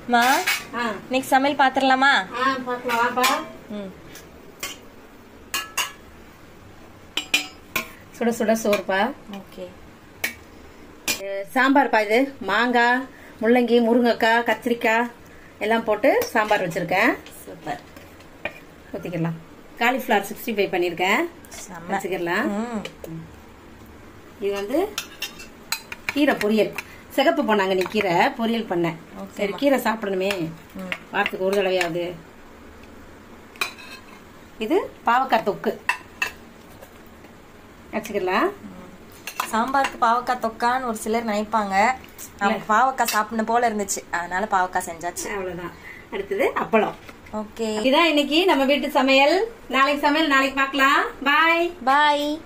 மா ஆ இன்னைக்கு சமையல் பாத்திரலாமா ஆ பார்க்கலாம் வாப்பா ம் சுட சுட சோறுப்பா ஓகே அஹ் சாம்பார்ப்பா இது மாங்காய் முள்ளங்கி முருங்கைக்காய் கத்திரிக்காய் எல்லாம் போட்டு சாம்பார் வச்சிருக்கேன் சூப்பர் ஊற்றிக்கலாம் காலிஃப்ளவர் சிக்ஸ்டி ஃபைவ் பண்ணியிருக்கேன் செம்ம வச்சுக்கலாம் ம் இது வந்து கீரை பொரியல் சிகப்பு பண்ணாங்க நீ கீரை பொரியல் பண்ணேன் ஓகேம்மா. சரி கீரை சாப்பிடணுமே ம் வாரத்துக்கு ஒரு தடவையாவது இது பாவக்காய் தொக்கு வச்சுக்கலாம் சாம்பாருக்கு பாவக்காய் தொக்கான்னு ஒரு சிலர் நினைப்பாங்க நமக்கு பாவக்காய் சாப்பிடணும் போல இருந்துச்சு அதனால பாவக்காய் செஞ்சாச்சு அவ்வளவுதான் அடுத்தது அப்பளம் ஓகே இதான் இன்னைக்கு நம்ம வீட்டு சமையல் நாளைக்கு சமையல் நாளைக்கு பார்க்கலாம் பாய் பாய்